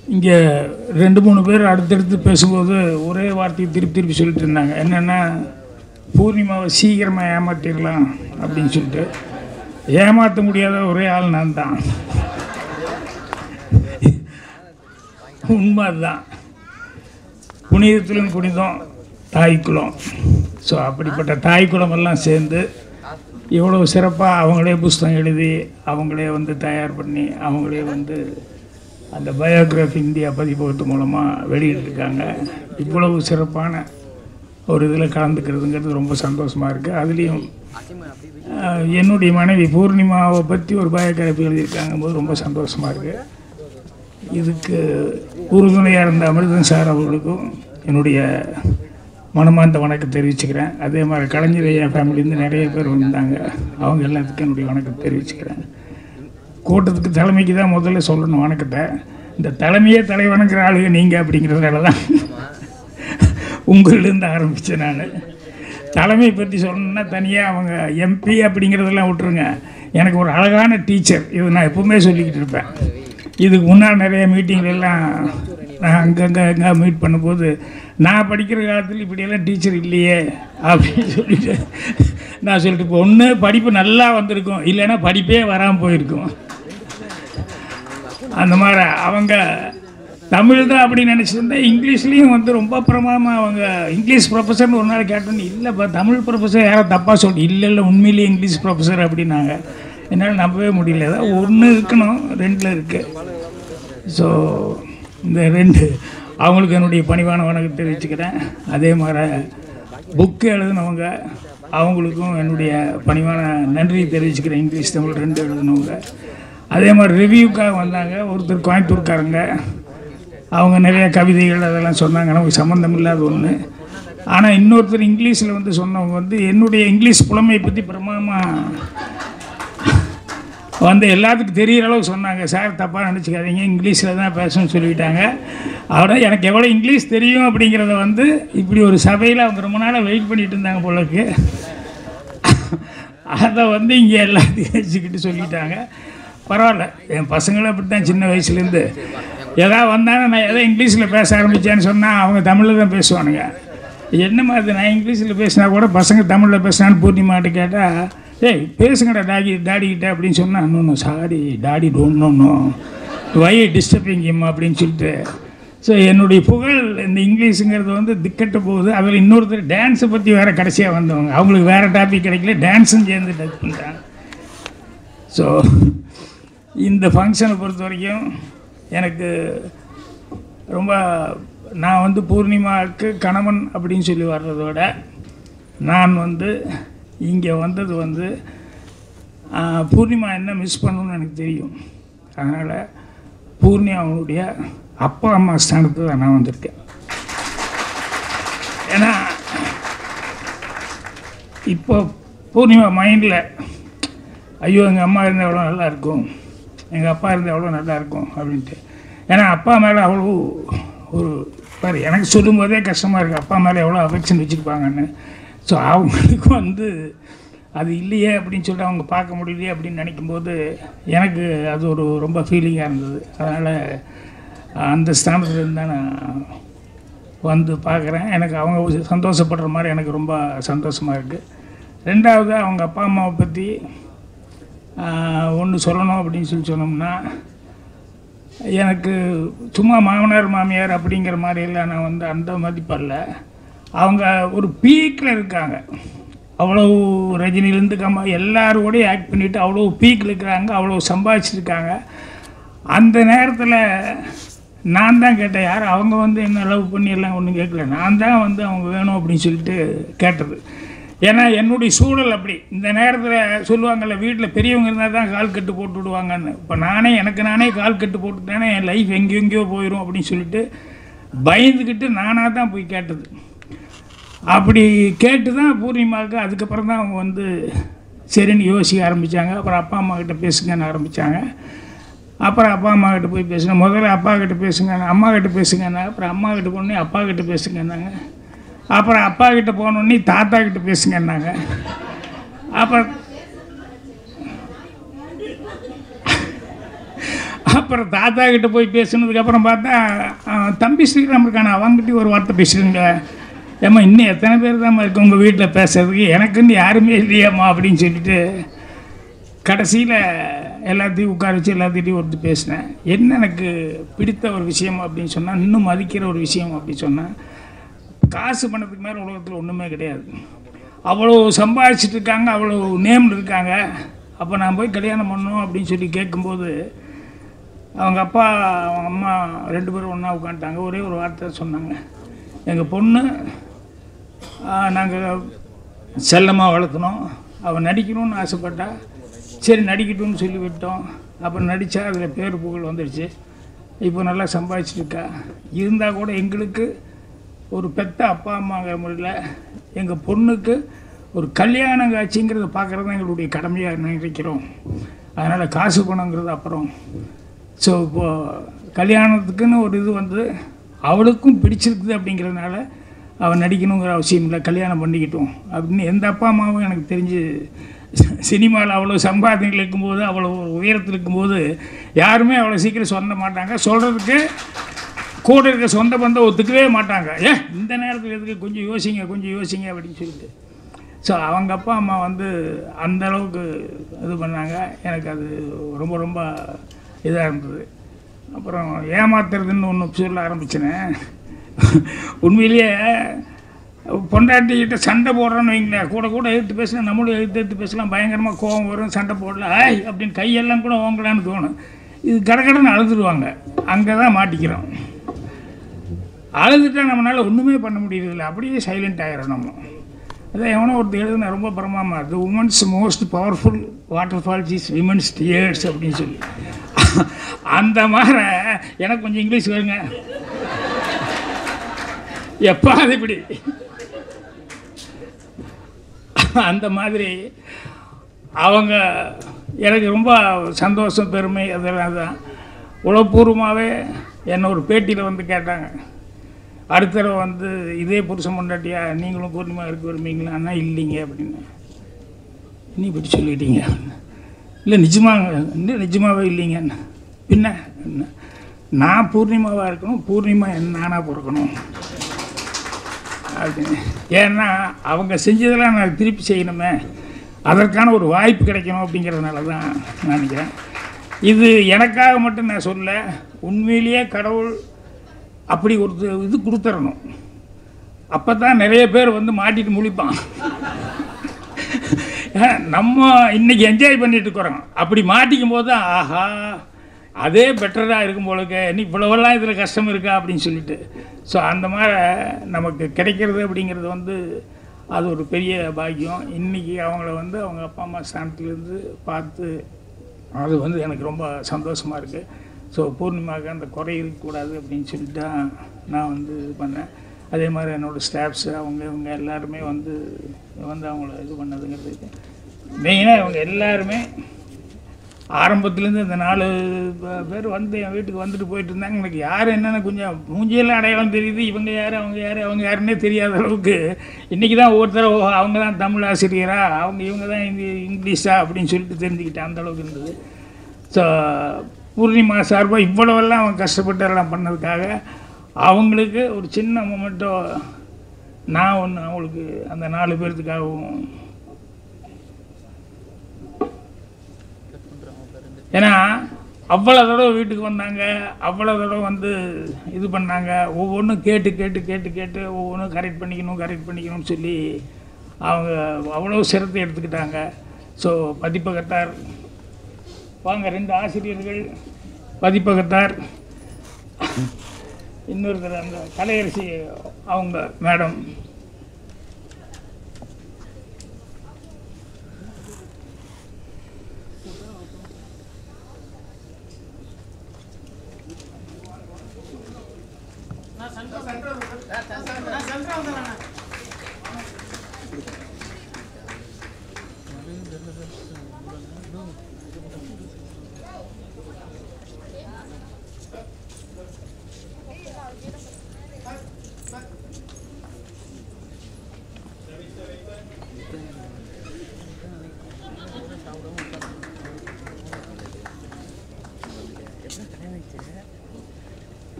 இங்கே ரெண்டு மூணு பேர் அடுத்தடுத்து பேசும்போது ஒரே வார்த்தையை திருப்பி திருப்பி சொல்லிட்டு இருந்தாங்க என்னென்னா பூர்ணிமாவை சீக்கிரமாக ஏமாற்றிடலாம் அப்படின்னு சொல்லிட்டு ஏமாற்ற முடியாத ஒரே ஆள் நான் தான் உண்மை அதுதான் புனிதத்திலும் புனிதம் தாய்க்குளம் ஸோ அப்படிப்பட்ட தாய்க்குளம் எல்லாம் சேர்ந்து இவ்வளோ சிறப்பாக அவங்களே புஸ்தகம் எழுதி அவங்களே வந்து தயார் பண்ணி அவங்களே வந்து அந்த பயோகிராஃபி இந்தியா பதிப்பகத்து மூலமாக வெளியிட்டிருக்காங்க இவ்வளவு சிறப்பான ஒரு இதில் கலந்துக்கிறதுங்கிறது ரொம்ப சந்தோஷமாக இருக்குது அதுலேயும் ஆஹ், என்னுடைய மனைவி பூர்ணிமாவை பற்றி ஒரு பயோகிராஃபி எழுதியிருக்காங்க போது ரொம்ப சந்தோஷமாக இருக்குது இதுக்கு உறுதுணையாக இருந்த அமிர்தன் சார் அவர்களுக்கும் என்னுடைய மனமார்ந்த வணக்கம் தெரிவிச்சுக்கிறேன் அதே மாதிரி கலைஞர் ஐயா ஃபேமிலிலேருந்து நிறைய பேர் வந்தாங்க அவங்க எல்லாத்துக்கும் என்னுடைய வணக்கம் தெரிவிச்சுக்கிறேன் கூட்டத்துக்கு தலைமைக்கு தான் முதல்ல சொல்லணும் வணக்கத்தை இந்த தலைமையே தலை வணங்குற ஆளுங்க நீங்கள் அப்படிங்கிறதுனால தான் உங்களிலேருந்து ஆரம்பித்தேன் நான் தலைமை பற்றி சொல்லணும்னா தனியாக அவங்க எம்பி அப்படிங்கிறதெல்லாம் விட்டுருங்க எனக்கு ஒரு அழகான டீச்சர் இது நான் எப்பவுமே சொல்லிக்கிட்டு இருப்பேன் இதுக்கு முன்னால் நிறைய மீட்டிங்ல எல்லாம் நான் அங்கங்கே அங்கே மீட் பண்ணும்போது நான் படிக்கிற காலத்தில் இப்படியெல்லாம் டீச்சர் இல்லையே அப்படின்னு சொல்லிட்டு நான் சொல்லிட்டு இப்போ ஒன்று படிப்பு நல்லா வந்திருக்கும் இல்லைன்னா படிப்பே வராமல் போயிருக்கும் அந்த மாதிரி அவங்க தமிழ் தான் அப்படி நினச்சிருந்தா இங்கிலீஷ்லேயும் வந்து ரொம்ப பிரமாதமாக அவங்க இங்கிலீஷ் ப்ரொஃபஸர்னு ஒரு நாள் கேட்டோன்னு இல்லைப்பா தமிழ் ப்ரொஃபஸர் யாரோ தப்பாக சொல்லி இல்லை இல்லை உண்மையிலேயே இங்கிலீஷ் ப்ரொஃபஸர் அப்படின்னாங்க என்னால் நம்பவே முடியல ஏதாவது ஒன்று இருக்கணும் ரெண்டில் இருக்குது ஸோ இந்த ரெண்டு அவங்களுக்கு என்னுடைய பணிவான வணக்கம் தெரிவிச்சுக்கிறேன் அதே மாதிரி புக்கு எழுதினவங்க அவங்களுக்கும் என்னுடைய பணிவான நன்றி தெரிவிச்சுக்கிறேன் இங்கிலீஷ் தமிழ் ரெண்டு எழுதினவங்க அதே மாதிரி ரிவ்யூக்காக வந்தாங்க ஒருத்தர் கோயம்புத்தூர்காரங்க அவங்க நிறைய கவிதைகள் அதெல்லாம் சொன்னாங்க நமக்கு சம்மந்தம் இல்லாத ஒன்று ஆனால் இன்னொருத்தர் இங்கிலீஷில் வந்து சொன்னவங்க வந்து என்னுடைய இங்கிலீஷ் புலமையை பற்றி பிரமாதமாக வந்து எல்லாத்துக்கும் தெரிகிற அளவுக்கு சொன்னாங்க சார் தப்பாக நினச்சிக்காதீங்க இங்கிலீஷில் தான் பேசணும்னு சொல்லிட்டாங்க அவட எனக்கு எவ்வளோ இங்கிலீஷ் தெரியும் அப்படிங்கிறத வந்து இப்படி ஒரு சபையில் அவங்க ரொம்ப நாளாக வெயிட் பண்ணிட்டு இருந்தாங்க போலக்கு அதை வந்து இங்கே எல்லாத்தையும் வச்சுக்கிட்டு சொல்லிட்டாங்க பரவாயில்ல என் பசங்களும் அப்படி தான் சின்ன வயசுலேருந்து ஏதாவது வந்தாங்க நான் எதாவது இங்கிலீஷில் பேச ஆரம்பித்தேன்னு சொன்னால் அவங்க தமிழில் தான் பேசுவானுங்க என்னம்மா அது நான் இங்கிலீஷில் பேசினா கூட பசங்க தமிழில் பேசினான்னு பூர்ணிமாட்ட கேட்டால் ஏய் பேசுங்கடா டாடி டாடி கிட்ட அப்படின்னு சொன்னால் இன்னொன்று sorry daddy don't know why disturbing him அப்படின்னு சொல்லிட்டு ஸோ என்னுடைய புகழ் இந்த இங்கிலீஷுங்கிறது வந்து திக்கட்ட போகுது அதில் இன்னொருத்தர் டான்ஸை பற்றி வேறு கடைசியாக வந்தவங்க அவங்களுக்கு வேறு டாபிக் கிடைக்கல டான்ஸும் சேர்ந்து டச் பண்ணுறாங்க ஸோ இந்த ஃபங்க்ஷனை பொறுத்த வரைக்கும் எனக்கு ரொம்ப நான் வந்து பூர்ணிமாவுக்கு கணவன் அப்படின்னு சொல்லி வர்றதோட நான் வந்து இங்கே வந்தது வந்து ஆ, பூர்ணிமா என்ன மிஸ் பண்ணணும்னு எனக்கு தெரியும் அதனால் பூர்ணிமாவுடைய அப்பா அம்மா ஸ்தானத்தில் தான் நான் வந்திருக்கேன் ஏன்னா இப்போ பூர்ணிமா மைண்டில் ஐயோ எங்கள் அம்மா இருந்தால் எவ்வளோ நல்லா இருக்கும் எங்கள் அப்பா இருந்தால் எவ்வளோ நல்லா இருக்கும் அப்படின்ட்டு ஏன்னா அப்பா மேலே அவ்வளோ ஒரு பாரு எனக்கு சொல்லும்போதே கஷ்டமாக இருக்குது அப்பா மேலே எவ்வளோ அஃபெக்ஷன் வச்சுருப்பாங்கன்னு ஸோ அவங்களுக்கு வந்து அது இல்லையே அப்படின்னு சொல்லிட்டு அவங்க பார்க்க முடியலையே அப்படின்னு நினைக்கும்போது எனக்கு அது ஒரு ரொம்ப ஃபீலிங்காக இருந்தது அதனால் அந்த ஸ்தானத்துல இருந்து தான் நான் வந்து பார்க்குறேன் எனக்கு அவங்க சந்தோஷப்படுற மாதிரி எனக்கு ரொம்ப சந்தோஷமாக இருக்குது ரெண்டாவது அவங்க அப்பா அம்மாவை பற்றி ஒன்று சொல்லணும் அப்படின்னு சொல்லி சொன்னோம்னா எனக்கு சும்மா மாமனார் மாமியார் அப்படிங்கிற மாதிரியெல்லாம் நான் வந்து அந்த மதிப்பல்ல அவங்க ஒரு பீக்கில் இருக்காங்க அவ்வளோ ரஜினிலேருந்து கம்மா எல்லாரோடையும் ஆக்ட் பண்ணிவிட்டு அவ்வளோ பீக்கில் இருக்கிறாங்க அவ்வளோ சம்பாதிச்சிருக்காங்க அந்த நேரத்தில் நான் தான் கேட்டேன் யார் அவங்க வந்து என்ன லவ் பண்ணி எல்லாம் ஒன்றும் கேட்கல நான் தான் வந்து அவங்க வேணும் அப்படின்னு சொல்லிட்டு கேட்டது ஏன்னா என்னுடைய சூழல் அப்படி இந்த நேரத்தில் சொல்லுவாங்கல்ல வீட்டில் பெரியவங்க இருந்தால் தான் கால் கட்டு போட்டு விடுவாங்கன்னு இப்போ நானே எனக்கு நானே கால் கட்டு போட்டுட்டானே என் லைஃப் எங்கேயோ எங்கேயோ போயிடும் அப்படின்னு சொல்லிட்டு பயந்துக்கிட்டு நானாக தான் போய் கேட்டது அப்படி கேட்டு தான் பூர்ணிமாவுக்கு அதுக்கப்புறம் தான் அவங்க வந்து சரின்னு யோசிக்க ஆரம்பித்தாங்க அப்புறம் அப்பா அம்மா கிட்ட பேசுங்கன்னு ஆரம்பித்தாங்க அப்புறம் அப்பா அம்மா கிட்ட போய் பேசுங்க முதல்ல அப்பா கிட்ட பேசுங்க அம்மா கிட்ட பேசுங்கன்னாங்க அப்புறம் அம்மா கிட்ட போனோடனே அப்பா கிட்ட பேசுங்கன்னாங்க அப்புறம் அப்பா கிட்ட போனோடனே தாத்தா கிட்ட பேசுங்கன்னாங்க அப்புறம் அப்புறம் தாத்தா கிட்ட போய் பேசுனதுக்கப்புறம் பார்த்தா அஹ், தம்பி ஸ்ரீராம் இருக்கான அவங்ககிட்டயும் ஒரு வார்த்தை பேசுறீங்க ஏம்மா இன்னும் எத்தனை பேர் தான் இருக்கு உங்கள் வீட்டில் பேசுறதுக்கு எனக்குன்னு யாருமே இல்லையாம்மா அப்படின்னு சொல்லிட்டு கடைசியில் எல்லாத்தையும் உட்கார வச்சு எல்லாத்திட்டையும் ஒருத்தர் பேசினேன் என்ன எனக்கு பிடித்த ஒரு விஷயம் அப்படின்னு சொன்னால் இன்னும் மதிக்கிற ஒரு விஷயம் அப்படின்னு சொன்னால் காசு பணத்துக்கு மேலே உலகத்தில் ஒன்றுமே கிடையாது அவ்வளோ சம்பாதிச்சிட்டு இருக்காங்க அவ்வளோ நேம் இருக்காங்க அப்போ நான் போய் கல்யாணம் பண்ணணும் அப்படின்னு சொல்லி கேட்கும்போது அவங்க அப்பா அவங்க அம்மா ரெண்டு பேரும் ஒன்றா உட்காந்துட்டாங்க ஒரே ஒரு வார்த்தை சொன்னாங்க எங்கள் பொண்ணு நாங்கள் செல்லமாக வளர்த்துனோம் அவள் நடிக்கணும்னு ஆசைப்பட்டா சரி நடிக்கட்டும்னு சொல்லி விட்டோம் அப்புறம் நடித்தா அதில் பேர் புகழ் வந்துடுச்சு இப்போ நல்லா சம்பாதிச்சிட்டு இருக்கா இருந்தால் கூட எங்களுக்கு ஒரு பெத்த அப்பா அம்மாங்கிற முறையில் எங்கள் பொண்ணுக்கு ஒரு கல்யாண காட்சிங்கிறத பார்க்குறது தான் எங்களுடைய கடமையாக நினைக்கிறோம் அதனால் காசு பணங்கிறது அப்புறம் ஸோ இப்போது கல்யாணத்துக்குன்னு ஒரு இது வந்து அவளுக்கும் பிடிச்சிருக்குது அப்படிங்கிறதுனால அவன் நடிக்கணுங்கிற அவசியம் இல்லை கல்யாணம் பண்ணிக்கிட்டோம் அப்படின்னு எந்த அப்பா அம்மாவும் எனக்கு தெரிஞ்சு சினிமாவில் அவ்வளோ சம்பாதனைகள் இருக்கும்போது அவ்வளோ உயரத்தில் இருக்கும்போது யாருமே அவ்வளோ சீக்கிரம் சொல்ல மாட்டாங்க சொல்கிறதுக்கு கூட இருக்க சொந்த பந்தம் ஒத்துக்கவே மாட்டாங்க ஏ இந்த நேரத்தில் எதுக்கு கொஞ்சம் யோசிங்க கொஞ்சம் யோசிங்க அப்படின்னு சொல்லிட்டு ஸோ அவங்க அப்பா அம்மா வந்து அந்த அளவுக்கு இது பண்ணாங்க எனக்கு அது ரொம்ப ரொம்ப இதாக இருந்தது அப்புறம் ஏமாத்துறதுன்னு ஒன்று சொல்ல ஆரம்பிச்சினேன் உண்மையிலேயே பொண்டாட்டிக்கிட்ட சண்டை போடுறோன்னு வைங்களேன் கூட கூட எடுத்து பேசலாம் நம்மளும் எடுத்து எடுத்து பேசலாம் பயங்கரமாக கோவம் வரும் சண்டை போடல ஆய் அப்படின்னு கையெல்லாம் கூட ஓங்கலான்னு தோணும் இது கடகடன்னு அழுதுருவாங்க அங்கே தான் மாட்டிக்கிறோம் அழுதுட்டா நம்மளால் ஒன்றுமே பண்ண முடியறதில்ல அப்படியே சைலண்ட் ஆகிடும் நம்ம அதான் எவனோ ஒருத்தர் எழுதுன ரொம்ப பிரமாமா the women's most powerful waterfalls is women's tears அப்படின்னு சொல்லி அந்த மாதிரி எனக்கு கொஞ்சம் இங்கிலீஷ் வருங்க எப்போ அது இப்படி அந்த மாதிரி அவங்க எனக்கு ரொம்ப சந்தோஷம் பெருமை அதெல்லாம் தான் உளப்பூர்வமாகவே என்னை ஒரு பேட்டியில் வந்து கேட்டாங்க அடுத்த தடவை வந்து இதே புருஷன் பொண்டாட்டியா நீங்களும் பூர்ணிமா இருக்க விரும்புவீங்களா அண்ணா இல்லைங்க அப்படின்னு நீ இப்படி சொல்லிட்டீங்க இல்லை நிஜமாங்க இல்லை நிஜமாவே இல்லைங்க பின்ன என்ன? நான் பூர்ணிமாவாக இருக்கணும் பூர்ணிமா என்ன நானாக பிறக்கணும் அப்படின்னு ஏன்னா அவங்க செஞ்சதெல்லாம் நான் திருப்பி செய்யணுமே அதற்கான ஒரு வாய்ப்பு கிடைக்கணும் அப்படிங்கிறதுனால தான் நான் நினைக்கிறேன் இது எனக்காக மட்டும் நான் சொல்ல உண்மையிலேயே கடவுள் அப்படி ஒரு இது கொடுத்துடணும் அப்போ தான் நிறைய பேர் வந்து மாட்டிட்டு முழிப்பான் ஏன், நம்ம இன்னைக்கு என்ஜாய் பண்ணிட்டு இருக்கிறோம் அப்படி மாட்டிக்கும் போது தான் ஆஹா அதே பெட்டராக இருக்கும் போலுக்கு நீ இவ்வளவெல்லாம் இதில் கஷ்டம் இருக்கா அப்படின்னு சொல்லிட்டு ஸோ அந்த மாதிரி நமக்கு கிடைக்கிறது அப்படிங்கிறது வந்து அது ஒரு பெரிய பாக்கியம் இன்றைக்கி அவங்கள வந்து அவங்க அப்பா அம்மா ஸ்தானத்துலேருந்து பார்த்து அது வந்து எனக்கு ரொம்ப சந்தோஷமாக இருக்குது ஸோ பூர்ணிமாவுக்கு அந்த குறை இருக்கக்கூடாது அப்படின்னு சொல்லிட்டு தான் நான் வந்து இது பண்ணேன் அதே மாதிரி என்னோடய ஸ்டாஃப்ஸு அவங்க இவங்க எல்லாருமே வந்து வந்து அவங்கள இது பண்ணதுங்கிறது மெயினாக இவங்க எல்லாருமே ஆரம்பத்துலேருந்து இந்த நாலு ப- பேர் வந்து என் வீட்டுக்கு வந்துட்டு போயிட்டு இருந்தாங்க எனக்கு யார் என்னென்ன கொஞ்சம் மூஞ்சியெல்லாம் அடையாளம் தெரியுது இவங்க யார் அவங்க யார் அவங்க யாருன்னே தெரியாத அளவுக்கு இன்றைக்கி தான் ஒவ்வொருத்தர் ஓ, அவங்க தான் தமிழ் ஆசிரியரா அவங்க இவங்க தான் இந்தி இங்கிலீஷா அப்படின்னு சொல்லிட்டு தெரிஞ்சுக்கிட்டேன் அந்த அளவுக்கு இருந்தது ஸோ பூர்ணிமா சார்பாக இவ்வளவெல்லாம் அவங்க கஷ்டப்பட்டு எல்லாம் பண்ணதுக்காக அவங்களுக்கு ஒரு சின்ன மொமெண்ட்டோ நான் ஒன்று அவங்களுக்கு அந்த நாலு பேர்த்துக்காகவும் ஏன்னா அவ்வளோ தடவை வீட்டுக்கு வந்தாங்க அவ்வளோ தடவை வந்து இது பண்ணாங்க ஒவ்வொன்றும் கேட்டு கேட்டு கேட்டு கேட்டு ஒவ்வொன்றும் கரெக்ட் பண்ணிக்கணும் கரெக்ட் பண்ணிக்கணும்னு சொல்லி அவங்க அவ்வளோ சிரத்தை எடுத்துக்கிட்டாங்க ஸோ பதிப்பகத்தார் வாங்க ரெண்டு ஆசிரியர்கள் பதிப்பகத்தார் இன்னொருத்தர் அந்த கலையரசி அவங்க மேடம்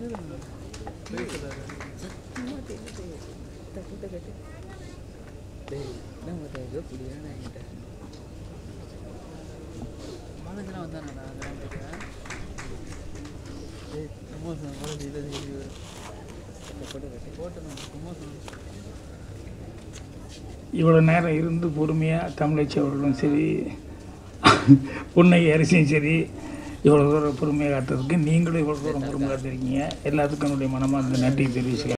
மனசுலாம் வந்தானடா அதெல்லாம் தெரியல ஏய் கும்போசம் மனசு இதை போட்டு கும்போசம் இவ்வளோ நேரம் இருந்து பொறுமையாக தமிழச்சி அவர்களும் சரி புன்னை அரிசியும் சரி இவ்வளோ தூரம் பொறுமையாக காத்ததுக்கு நீங்களும் இவ்வளோ தூரம் பொறுமை காத்திருக்கீங்க எல்லாத்துக்கும் என்னுடைய மனமார்ந்த நன்றி தெரிவிச்சுக்கிறேன்